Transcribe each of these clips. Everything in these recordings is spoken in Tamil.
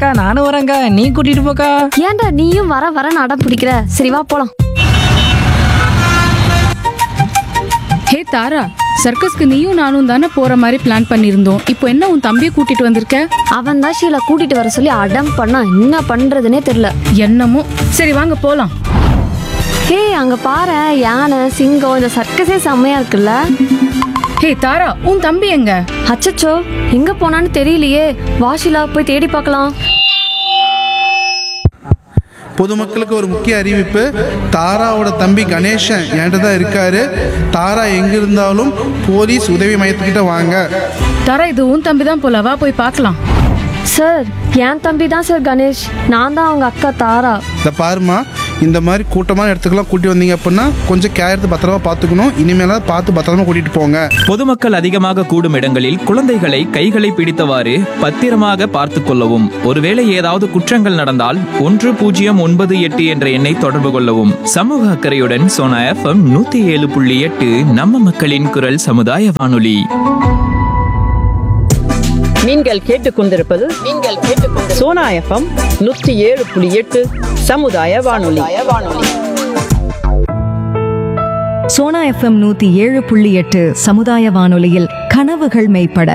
அக்கா நானும் வரேன்க்கா நீ கூட்டிட்டு போக்கா ஏன்டா நீயும் வர வரன்னு அடம் பிடிக்கிற சரி வா போலாம் ஹே தாரா சர்க்கஸ்க்கு நீயும் நானும் தானே போற மாதிரி பிளான் பண்ணியிருந்தோம் இப்போ என்ன உன் தம்பியை கூட்டிட்டு வந்திருக்க அவன் தான் ஷீலா கூட்டிட்டு வர சொல்லி அடம் பண்ணா என்ன பண்றதுனே தெரியல என்னமோ சரி வாங்க போலாம் ஹே அங்க பாரு யானை சிங்கம் இந்த சர்க்கஸே செம்மையா இருக்குல்ல ஹே தாரா உன் தம்பி எங்க அச்சச்சோ எங்க போனான்னு தெரியலையே வா ஷீலா போய் தேடி பார்க்கலாம் பொதுமக்களுக்கு ஒரு முக்கிய அறிவிப்பு தாராவோட தம்பி கணேசன் என்கிட்ட தான் இருக்காரு தாரா எங்க இருந்தாலும் போலீஸ் உதவி மையத்துக்கிட்ட வாங்க தாரா இது உன் தம்பி தான் போல வா போய் பார்க்கலாம் சார் என் தம்பி தான் சார் கணேஷ் நான் தான் அவங்க அக்கா தாரா இதை பாருமா இந்த மாதிரி கூட்டமான இடத்துக்குலாம் கூட்டி வந்தீங்க அப்படின்னா கொஞ்சம் கேர் எடுத்து பத்திரமா பார்த்துக்கணும் இனிமேலாம் பார்த்து பத்திரமா கூட்டிட்டு போங்க பொதுமக்கள் அதிகமாக கூடும் இடங்களில் குழந்தைகளை கைகளை பிடித்தவாறு பத்திரமாக பார்த்துக் கொள்ளவும் ஒருவேளை ஏதாவது குற்றங்கள் நடந்தால் ஒன்று பூஜ்ஜியம் ஒன்பது எட்டு என்ற எண்ணை தொடர்பு கொள்ளவும் சமூக அக்கறையுடன் சோனா எஃப்எம் நூத்தி ஏழு புள்ளி எட்டு நம்ம மக்களின் குரல் சமுதாய வானொலி நீங்கள் கேட்டுக்கொண்டிருப்பது நீங்கள் கேட்டுக்கொண்டு சோனா எஃப்எம் நூற்றி ஏழு புள்ளி எட்டு சமுதாய வானொலி வானொலி சோனா எஃப்எம் நூத்தி ஏழு புள்ளி எட்டு சமுதாய வானொலியில் கனவுகள் மெய்ப்பட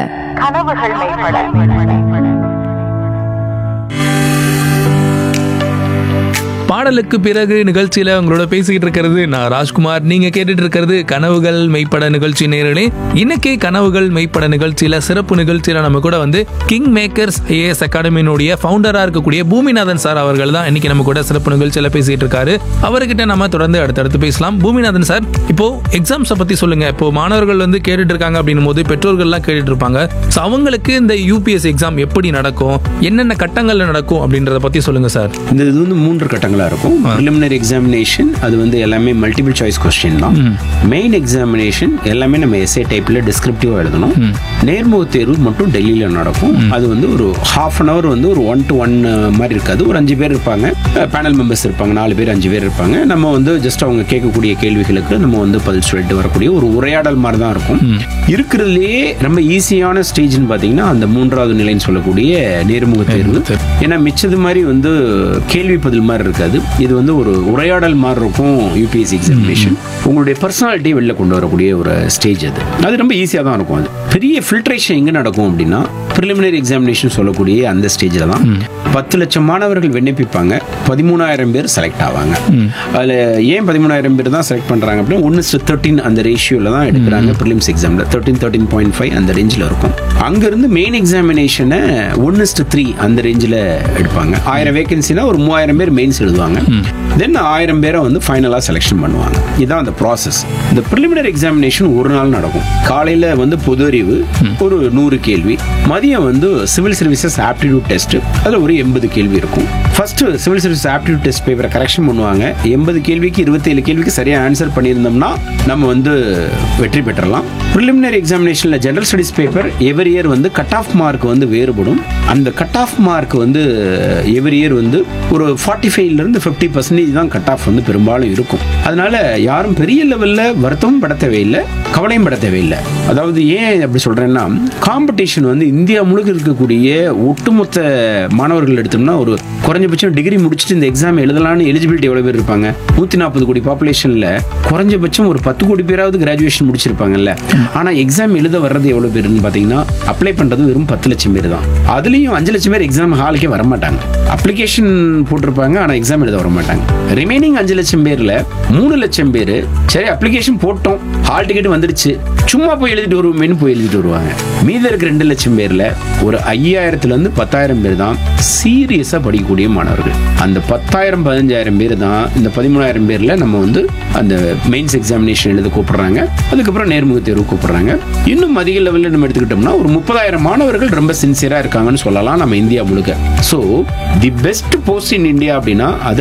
பாடலுக்கு பிறகு நிகழ்ச்சியில உங்களோட பேசிக்கிட்டு இருக்கிறது நான் ராஜ்குமார் நீங்க கேட்டுட்டு இருக்கிறது கனவுகள் மெய்ப்பட நிகழ்ச்சி நேரலே இன்னைக்கு கனவுகள் மெய்ப்பட நிகழ்ச்சியில சிறப்பு நிகழ்ச்சியில நம்ம கூட வந்து கிங் மேக்கர்ஸ் ஐஏஎஸ் அகாடமியினுடைய ஃபவுண்டரா இருக்கக்கூடிய பூமிநாதன் சார் அவர்கள் தான் இன்னைக்கு நம்ம கூட சிறப்பு நிகழ்ச்சியில பேசிட்டு இருக்காரு அவர்கிட்ட நம்ம தொடர்ந்து அடுத்தடுத்து பேசலாம் பூமிநாதன் சார் இப்போ எக்ஸாம்ஸை பத்தி சொல்லுங்க இப்போ மாணவர்கள் வந்து கேட்டுட்டு இருக்காங்க அப்படின்னும் போது பெற்றோர்கள்லாம் கேட்டுட்டு இருப்பாங்க ஸோ அவங்களுக்கு இந்த யூபிஎஸ் எக்ஸாம் எப்படி நடக்கும் என்னென்ன கட்டங்கள்ல நடக்கும் அப்படின்றத பத்தி சொல்லுங்க சார் இந்த இது வந்து மூன்று கட்டங்களாக இருக்கும் ப்ரிலிமினரி எக்ஸாமினேஷன் அது வந்து எல்லாமே மல்டிபிள் சாய்ஸ் கொஸ்டின் தான் மெயின் எக்ஸாமினேஷன் எல்லாமே நம்ம எஸ்ஏ டைப்பில் டிஸ்கிரிப்டிவாக எழுதணும் நேர்முக தேர்வு மட்டும் டெல்லியில் நடக்கும் அது வந்து ஒரு ஹாஃப் அன் ஹவர் வந்து ஒரு ஒன் டு ஒன் மாதிரி இருக்காது ஒரு அஞ்சு பேர் இருப்பாங்க பேனல் மெம்பர்ஸ் இருப்பாங்க நாலு பேர் அஞ்சு பேர் இருப்பாங்க நம்ம வந்து ஜஸ்ட் அவங்க கேட்கக்கூடிய கேள்விகளுக்கு நம்ம வந்து பதில் சொல்லிட்டு வரக்கூடிய ஒரு உரையாடல் மாதிரி தான் இருக்கும் இருக்கிறதுலேயே ரொம்ப ஈஸியான ஸ்டேஜ்னு பார்த்தீங்கன்னா அந்த மூன்றாவது நிலைன்னு சொல்லக்கூடிய நேர்முக தேர்வு ஏன்னா மிச்சது மாதிரி வந்து கேள்வி பதில் மாதிரி இருக்காது இது வந்து ஒரு உரையாடல் மாதிரி இருக்கும் யூபிஎஸ்சி எக்ஸாமினேஷன் உங்களுடைய பர்சனாலிட்டி வெளில கொண்டு வரக்கூடிய ஒரு ஸ்டேஜ் அது அது ரொம்ப ஈஸியாக தான் இருக்கும் அது பெரிய ஃபில்ட்ரேஷன் எங்கே நடக்கும் அப்படின்னா ப்ரிலிமினரி எக்ஸாமினேஷன் சொல்லக்கூடிய அந்த ஸ்டேஜில் தான் பத்து லட்சம் மாணவர்கள் விண்ணப்பிப்பாங்க பதிமூணாயிரம் பேர் செலக்ட் ஆவாங்க அதில் ஏன் பதிமூணாயிரம் பேர் தான் செலக்ட் பண்ணுறாங்க அப்படின்னா ஒன்று தேர்ட்டின் அந்த ரேஷியோவில் தான் எடுக்கிறாங்க ப்ரிலிம்ஸ் எக்ஸாமில் தேர்ட்டின் தேர்ட்டின் பாயிண்ட் ஃபைவ் அந்த ரேஞ்சில் இருக்கும் அங்கேருந்து மெயின் எக்ஸாமினேஷனை ஒன்று த்ரீ அந்த ரேஞ்சில் எடுப்பாங்க ஆயிரம் வேகன்சினா ஒரு மூவாயிரம் பேர் மெயின்ஸ் எழுதுவாங்க தென் ஆயிரம் பேரை வந்து ஃபைனலாக செலெக்ஷன் பண்ணுவாங்க இதுதான் அந்த ப்ராசஸ் இந்த ப்ரிலிமினரி எக்ஸாமினேஷன் ஒரு நாள் நடக்கும் காலையில் வந்து பொது அறிவு ஒரு நூறு கேள்வி மதியம் வந்து சிவில் சர்வீசஸ் ஆப்டிடியூட் டெஸ்ட் அதில் ஒரு எண்பது கேள்வி இருக்கும் first civil service aptitude test பேப்பரை கரெக்ஷன் பண்ணுவாங்க எண்பது கேள்விக்கு இருபத்தேழு கேள்விக்கு சரியாக ஆன்சர் பண்ணியிருந்தோம்னா நம்ம வந்து வெற்றி பெற்றலாம் ப்ரிலிமினரி எக்ஸாமினேஷனில் general studies paper every year வந்து கட் ஆஃப் மார்க் வந்து வேறுபடும் அந்த கட் ஆஃப் மார்க் வந்து எவரி இயர் வந்து ஒரு ஃபார்ட்டி ஃபைவ்லேருந்து ஃபிஃப்டி பர்சன்டேஜ் தான் கட் ஆஃப் வந்து பெரும்பாலும் இருக்கும் அதனால யாரும் பெரிய லெவலில் வருத்தமும் பட தேவையில்லை கவலையும் பட தேவையில்லை அதாவது ஏன் அப்படி சொல்கிறேன்னா காம்படிஷன் வந்து இந்தியா முழுக்க இருக்கக்கூடிய ஒட்டுமொத்த மாணவர்கள் எடுத்தோம்னா ஒரு குறைஞ்சபட்சம் டிகிரி முடிச்சுட்டு இந்த எக்ஸாம் எழுதலாம்னு எலிஜிபிலிட்டி எவ்வளோ பேர் இருப்பாங்க நூற்றி நாற்பது கோடி பாப்புலேஷனில் குறைஞ்சபட்சம் ஒரு பத்து கோடி பேராவது கிராஜுவேஷன் முடிச்சிருப்பாங்கல்ல ஆனால் எக்ஸாம் எழுத வர்றது எவ்வளோ பேருன்னு பார்த்தீங்கன்னா அப்ளை பண்ணுறது வெறும் பத்து லட்சம் பேர் தான் அதுலேயும் அஞ்சு லட்சம் பேர் எக்ஸாம் ஹாலுக்கே வரமாட்டாங்க அப்ளிகேஷன் போட்டிருப்பாங்க ஆனால் எக்ஸாம் எழுத வர மாட்டாங்க ரிமைனிங் அஞ்சு லட்சம் பேரில் மூணு லட்சம் பேர் சரி அப்ளிகேஷன் போட்டோம் ஹால் டிக்கெட் வந்துடுச்சு சும்மா போய் எழுதிட்டு வருவோமேனு போய் எழுதிட்டு வருவாங்க மீதி இருக்க ரெண்டு லட்சம் பேர்ல ஒரு ஐயாயிரத்துல இருந்து பத்தாயிரம் பேர் தான் சீரியஸா படிக்கக்கூடிய மாணவர்கள் அந்த பத்தாயிரம் பதினஞ்சாயிரம் பேர் தான் இந்த பதிமூணாயிரம் பேர்ல நம்ம வந்து அந்த மெயின்ஸ் எக்ஸாமினேஷன் எழுத கூப்பிடுறாங்க அதுக்கப்புறம் நேர்முக தேர்வு கூப்பிடுறாங்க இன்னும் அதிக லெவலில் நம்ம எடுத்துக்கிட்டோம்னா ஒரு முப்பதாயிரம் மாணவர்கள் ரொம்ப சின்சியரா இருக்காங்கன்னு சொல்லலாம் நம்ம இந்தியா முழுக்க so the best post in India அப்படின்னா அது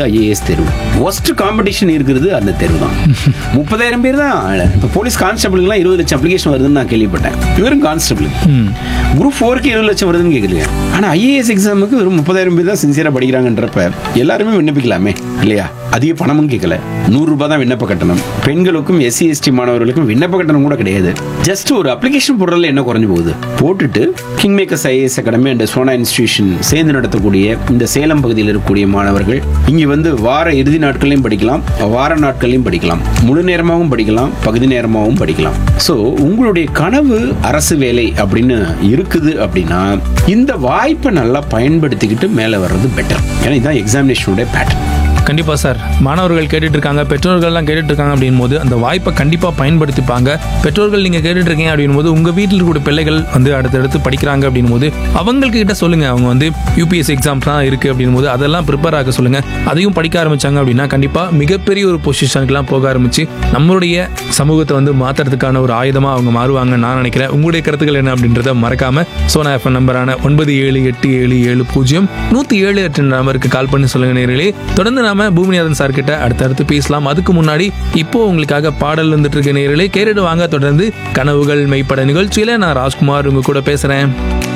ஐஏஎஸ் தேர்வு ஒஸ்ட் காம்படிஷன் இருக்கிறது அந்த தேர்வு தான் முப்பதாயிரம் பேர் தான் இப்போ போலீஸ் கான்ஸ்டபிளுக்குலாம் இருபது லட்சம் அப்ளிகேஷன் வருதுன்னு நான் கேள்விப்பட்டேன் வெறும் கான்ஸ்டபிள் குரூப் ஃபோருக்கு இருபது லட்சம் வருதுன்னு கேட்குறீங்க ஆனால் ஐஏஎஸ் எக்ஸாமுக்கு வெறும் முப்பதாயிரம் பேர் தான் சின்சியராக படிக்கிறாங்கன்றப்ப எல்லாருமே விண்ணப்பிக்கலாமே இல்லையா அதிக பணமும் கேட்கல நூறு ரூபாய் தான் விண்ணப்ப கட்டணம் பெண்களுக்கும் எஸ்சி எஸ்டி மாணவர்களுக்கும் விண்ணப்ப கட்டணம் கூட கிடையாது ஜஸ்ட் ஒரு அப்ளிகேஷன் போடுறதுல என்ன குறைஞ்சு போகுது போட்டுட்டு king makers IAS academy and Sona institution சேர்ந்து நடத்தக்கூடிய இந்த சேலம் பகுதியில் இருக்கக்கூடிய மாணவர்கள் இங்கே வந்து வார இறுதி நாட்களையும் படிக்கலாம் வார நாட்களையும் படிக்கலாம் முழு நேரமாகவும் படிக்கலாம் பகுதி நேரமாகவும் படிக்கலாம் ஸோ உங்களுடைய கனவு அரசு வேலை அப்படின்னு இருக்குது அப்படின்னா இந்த வாய்ப்பை நல்லா பயன்படுத்திக்கிட்டு மேலே வர்றது பெட்டர் ஏன்னா இதுதான் எக்ஸாமினேஷனுடைய பேட்டர்ன் கண்டிப்பா சார் மாணவர்கள் கேட்டுட்டு இருக்காங்க பெற்றோர்கள்லாம் கேட்டுட்டு இருக்காங்க அப்படின் போது அந்த வாய்ப்பை கண்டிப்பா பயன்படுத்திப்பாங்க பெற்றோர்கள் நீங்க கேட்டுட்டு இருக்கீங்க அப்படின் போது உங்க வீட்டில் இருக்கக்கூடிய பிள்ளைகள் வந்து அடுத்தடுத்து படிக்கிறாங்க அப்படின் போது அவங்களுக்கு கிட்ட சொல்லுங்க அவங்க வந்து யூபிஎஸ் எக்ஸாம்ஸ்லாம் இருக்கு அப்படின் போது அதெல்லாம் ப்ரிப்பேர் ஆக சொல்லுங்க அதையும் படிக்க ஆரம்பிச்சாங்க அப்படின்னா கண்டிப்பா மிகப்பெரிய ஒரு பொசிஷனுக்குலாம் போக ஆரம்பிச்சு நம்மளுடைய சமூகத்தை வந்து மாத்துறதுக்கான ஒரு ஆயுதமா அவங்க மாறுவாங்க நான் நினைக்கிறேன் உங்களுடைய கருத்துக்கள் என்ன அப்படின்றத மறக்காம சோனா எஃப்எம் நம்பரான ஒன்பது ஏழு எட்டு ஏழு ஏழு பூஜ்ஜியம் நூத்தி ஏழு எட்டு நம்பருக்கு கால் பண்ணி சொல்லுங்க நேர்களே தொடர்ந்து நாம பூமிநாதன் சார் கிட்ட அடுத்தடுத்து பேசலாம் அதுக்கு முன்னாடி இப்போ உங்களுக்காக பாடல் வந்துட்டு இருக்க நேர்களே கேட்டுட்டு வாங்க தொடர்ந்து கனவுகள் மெய்ப்பட நிகழ்ச்சியில நான் ராஜ்குமார் உங்க கூட பேசுறேன்